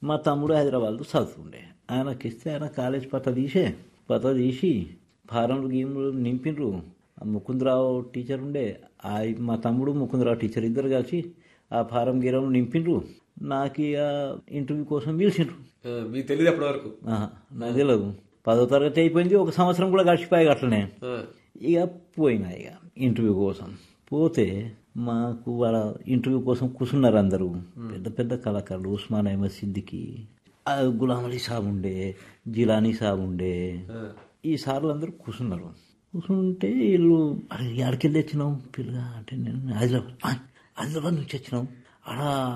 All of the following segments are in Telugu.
మా తమ్ముడు హైదరాబాద్లో చదువుతుండే ఆయనకి ఇస్తే ఆయన కాలేజ్ పత్త తీసే పత్త తీసి ఫారంలు గీములు నింపిండ్రు ఆ ముకుందరావు టీచర్ ఉండే ఆ మా తమ్ముడు ముకుందరావు టీచర్ ఇద్దరు కలిసి ఆ ఫారం గీరం నింపిండ్రు నాకు ఇక ఇంటర్వ్యూ కోసం పిలిచిండ్రు ఆ, మీకు తెలియదు అప్పటి వరకు ఆహా, నాకు తెలియదు పదో తరగతి అయిపోయింది ఒక సంవత్సరం కూడా గడిచిపోయాయి అట్లనే ఆ, ఇక పోయినా ఇక ఇంటర్వ్యూ కోసం పోతే మాకు వాళ్ళ ఇంటర్వ్యూ కోసం కూర్చున్నారు అందరూ పెద్ద పెద్ద కళాకారులు ఉస్మాన్ అహ్మద్ సిద్దికి ఆ గులాం అలీ సాబ్ ఉండే జిలానీ సాబ్ ఉండే ఆ. ఈ సార్లు అందరూ కూర్చున్నారు కూర్చుంటే వీళ్ళు "అరే, ఎక్కడికి తెచ్చినావు పిల్లగా అంటే నేను హైదరాబాద్ "ఆ, హైదరాబాద్ నుంచి వచ్చినాం ఆడ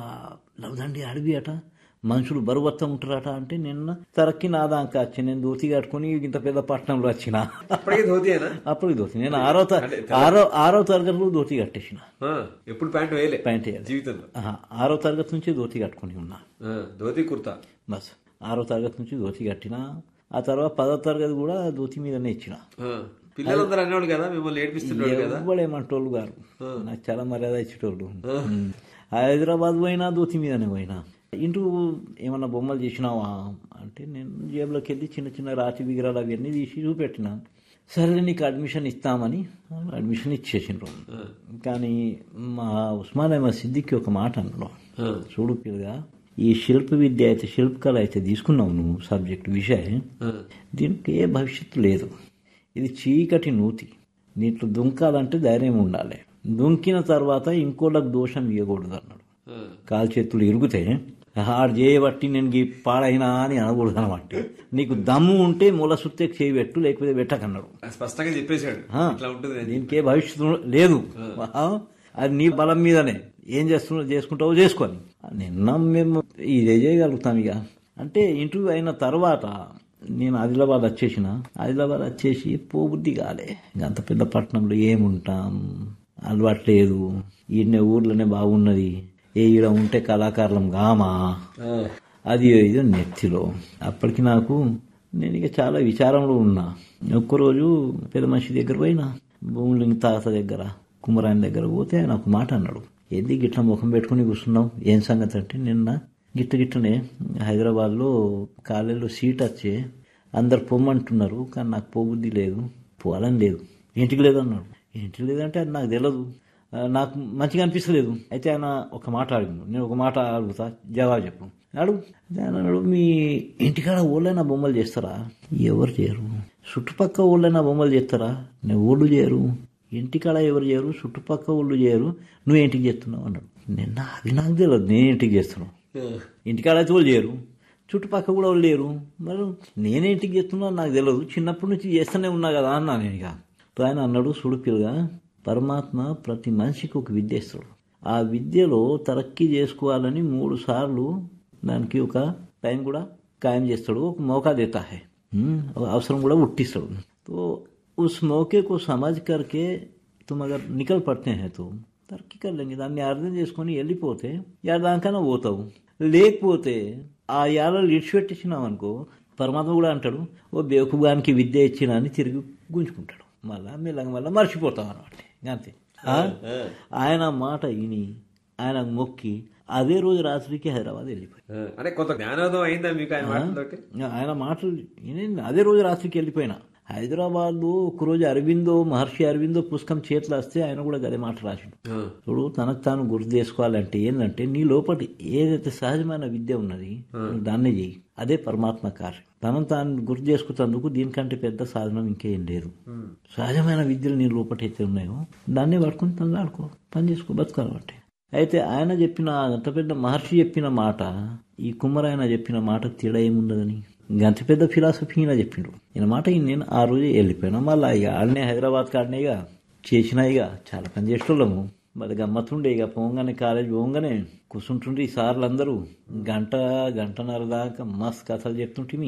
లవదండి అడవి అట మనుషులు బరువత్తం ఉంటారట అంటే నిన్న తరక్కి నా దాకా వచ్చి నేను దోతి కట్టుకుని ఇంత పెద్ద పట్టణంలో వచ్చిన అప్పటికే ధోతియేనా అప్పుడు దోతి నేను ఆరో త- ఆరో ఆరో తరగతిలో దోతి కట్టేసిన ఆ, ఎప్పుడు ప్యాంట్ వేయలే ప్యాంట్ వేయాలి. జీవితంలో ఆహా, ఆరో తరగతి నుంచి దోతి కట్టుకుని ఉన్నా ఆ, ధోతి కుర్తా బస్ ఆరో తరగతి నుంచి దోతి కట్టిన ఆ తర్వాత పదో తరగతి కూడా దోతి మీదనే ఇచ్చిన ఆ, పిల్లలందరూ అనేవాళ్ళు కదా మిమ్మల్ని ఏడిపిస్తున్నాడు కదా ఎవ్వడేమంటోళ్ళు గారు నాకు చాలా మర్యాద ఇచ్చేటోళ్ళు ఉమ్. హైదరాబాద్ పోయినా దోతి మీదనే పోయినా ఇంటూ ఏమన్నా బొమ్మలు చేసినావా అంటే నేను జేబులోకి వెళ్ళి చిన్న చిన్న రాతి విగ్రహాలు అవన్నీ తీసి చూపెట్టిన సరే నీకు అడ్మిషన్ ఇస్తామని అడ్మిషన్ ఇచ్చేసిండ్రు కానీ మా ఉస్మాన్ అహ్మద్ సిద్దికి ఒక మాట అన్నాడు ఆ, చూడు పిల్లగా ఈ శిల్ప విద్య అయితే శిల్పకళ అయితే తీసుకున్నావు నువ్వు సబ్జెక్ట్ విషయం ఆ, దీనికి ఏ భవిష్యత్తు లేదు ఇది చీకటి నూతి దీంట్లో దుంకాలంటే ధైర్యం ఉండాలి దుంకిన తర్వాత ఇంకోళ్ళకి దోషం ఇవ్వకూడదు అన్నాడు ఆ, కాలు చేతులు ఇరుగుతే ఆడు చేయబట్టి నేను గీ పాడైనా అని అనకూడదు అనమాట నీకు దమ్ము ఉంటే మూల సుత్తే చేయబెట్టు లేకపోతే పెట్టకన్నాడు స్పష్టంగా చెప్పేశాడు ఆ. ఇట్లా ఉంటుంది అని. దీనికి ఏ భవిష్యత్తు లేదు ఆ, అది నీ బలం మీదనే ఏం చేస్తున్నావు చేసుకుంటావో చేసుకొని నిన్న మేము ఇదే చేయగలుగుతాం ఇక అంటే ఇంటర్వ్యూ అయిన తర్వాత నేను ఆదిలాబాద్ వచ్చేసిన ఆదిలాబాద్ వచ్చేసి పోబుద్ధి కాలే ఇంక అంత పెద్ద పట్టణంలో ఏముంటాం అలవాటు లేదు ఈయన ఊర్లోనే బాగున్నది ఏ ఈడ ఉంటే కళాకారులం గామా ఆ, అది ఇది నెత్తిలో అప్పటికి నాకు నేను ఇక చాలా విచారంలో ఉన్నా ఒక్కరోజు పెద్ద మనిషి దగ్గర పోయినా భూములింగ తాత దగ్గర కుమరాయన దగ్గర పోతే ఆయన ఒక మాట అన్నాడు ఏంది గిట్ల ముఖం పెట్టుకుని కూర్చున్నావు ఏం సంగతి అంటే నిన్న గిట్ట గిట్టనే హైదరాబాద్లో కాలేజీలో సీట్ వచ్చి అందరు పొమ్మంటున్నారు కానీ నాకు పోబుద్ధి లేదు పోవాలని లేదు ఇంటికి లేదు అన్నాడు ఇంటికి లేదంటే అది నాకు తెలియదు ఆ, నాకు మంచిగా అనిపిస్తలేదు అయితే ఆయన ఒక మాట అడిగిండు నేను ఒక మాట అడుగుతా జవాబు చెప్పు అడుగు అయితే ఆయన అన్నాడు మీ ఇంటికాడ ఊళ్ళైనా బొమ్మలు చేస్తారా ఎవరు చేయరు చుట్టుపక్క ఊళ్ళైనా బొమ్మలు చేస్తారా నేను ఊళ్ళు చేయరు ఇంటికాడ ఎవరు చేయరు చుట్టుపక్క ఊళ్ళు చేయరు నువ్వు ఇంటికి చేస్తున్నావు అన్నాడు నిన్న అది నాకు తెలియదు నేను ఇంటికి చేస్తున్నావు ఆ, ఇంటికాడ అయితే వాళ్ళు లేరు చుట్టుపక్కల కూడా వాళ్ళు లేరు మరి నేనే ఇంటికి చేస్తున్నా నాకు తెలియదు చిన్నప్పటి నుంచి చేస్తూనే ఉన్నా కదా అన్నా నేను ఇక అప్పుడు ఆయన అన్నాడు సుడుపిలుగా పరమాత్మ ప్రతి మనిషికి ఒక విద్య ఇస్తాడు ఆ విద్యలో తరక్కి చేసుకోవాలని మూడు సార్లు దానికి ఒక టైం కూడా ఖాయం చేస్తాడు ఒక మौका देता है हम्म, అవసరం కూడా ఉట్టిస్తాడు तो उस मौके को समझ करके तुम अगर निकल पड़ते हैं तो తర్కి కర్లేంగి దాన్ని అర్థం చేసుకొని వెళ్ళిపోతే యాడ దానికైనా పోతావు లేకపోతే ఆ యాలలో ఇడిచిపెట్టించినావు అనుకో పరమాత్మ కూడా అంటాడు ఓ బేవకుగానికి విద్య ఇచ్చిన అని తిరిగి గుంజుకుంటాడు మళ్ళా మెల్లగా మళ్ళీ మర్చిపోతాం అనమాట అంతే ఆ? ఆయన మాట విని ఆయన మొక్కి అదే రోజు రాత్రికి హైదరాబాద్ వెళ్ళిపోయి ఆ, అంటే కొంత జ్ఞానోదయం అయిందా మీకు ఆయన మాటలతోటి ఆయన మాటలు విని అదే రోజు రాత్రికి వెళ్ళిపోయినా హైదరాబాద్లో ఒకరోజు అరవిందో మహర్షి అరవిందో పుస్తకం చేతిలో వస్తే ఆయన కూడా అదే మాట రాసిండు ఆ, ఇప్పుడు తనకు తాను గుర్తు చేసుకోవాలంటే ఏంటంటే నీ లోపల ఏదైతే సహజమైన విద్య ఉన్నది నువ్వు దాన్నే చెయ్యి అదే పరమాత్మ కార్యం తనను తాను గుర్తు చేసుకున్నందుకు దీనికంటే పెద్ద సాధనం ఇంకేం లేదు సహజమైన విద్యలు నీ లోపల అయితే ఉన్నాయో దాన్నే పట్టుకుని తను ఆడుకో పని చేసుకో బతకాలంటే అయితే ఆయన చెప్పిన అంత పెద్ద మహర్షి చెప్పిన మాట ఈ కుమ్మరాయన చెప్పిన మాట తేడా ఏముండదని గంత పెద్ద ఫిలాసఫీ ఈయన చెప్పిండు ఈయన మాట ఈయన నేను ఆ రోజే వెళ్ళిపోయినా మళ్ళీ ఇక ఆడనే హైదరాబాద్ కాడనే ఇక చేసినా ఇక చాలా పని చేసేటోళ్ళము మరి గమ్మత్తుండే ఇక పోగానే కాలేజ్ పోగానే కూర్చుంటుండ్రి ఈ సార్లు అందరూ గంట గంటన్నర దాకా మస్త్ కథలు చెప్తుంటిమి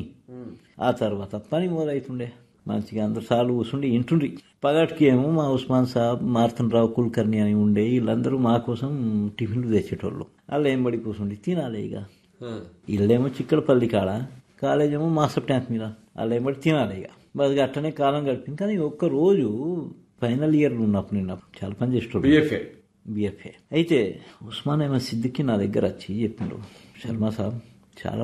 ఆ తర్వాత పని మొదలవుతుండే మంచిగా అందరు సార్లు కూర్చుండి ఇంటుండ్రి పగటికి ఏమో మా ఉస్మాన్ సాబ్ మార్తన్ రావు కుల్కర్ణి అని ఉండే వీళ్ళందరూ మా కోసం టిఫిన్లు తెచ్చేటోళ్ళు వాళ్ళు ఏం పడి కూర్చుండి తినాలి ఇక ఆ, ఇల్లేమో చిక్కడపల్లి కాడ కాలేజ్ ఏమో మాస్టర్ ట్యాంక్ మీద వాళ్ళు ఏమో తినాలి ఇక బస్ అట్టనే కాలం గడిపింది కానీ ఒక్క రోజు ఫైనల్ ఇయర్ ఉన్నప్పుడు నేను అప్పుడు చాలా పని చేసేటోళ్ళు బిఎఫ్ఏ బిఎఫ్ఏ అయితే ఉస్మాన్ అహ్మద్ సిద్దికి నా దగ్గర వచ్చి చెప్పిండు శర్మ సాబ్ చాలా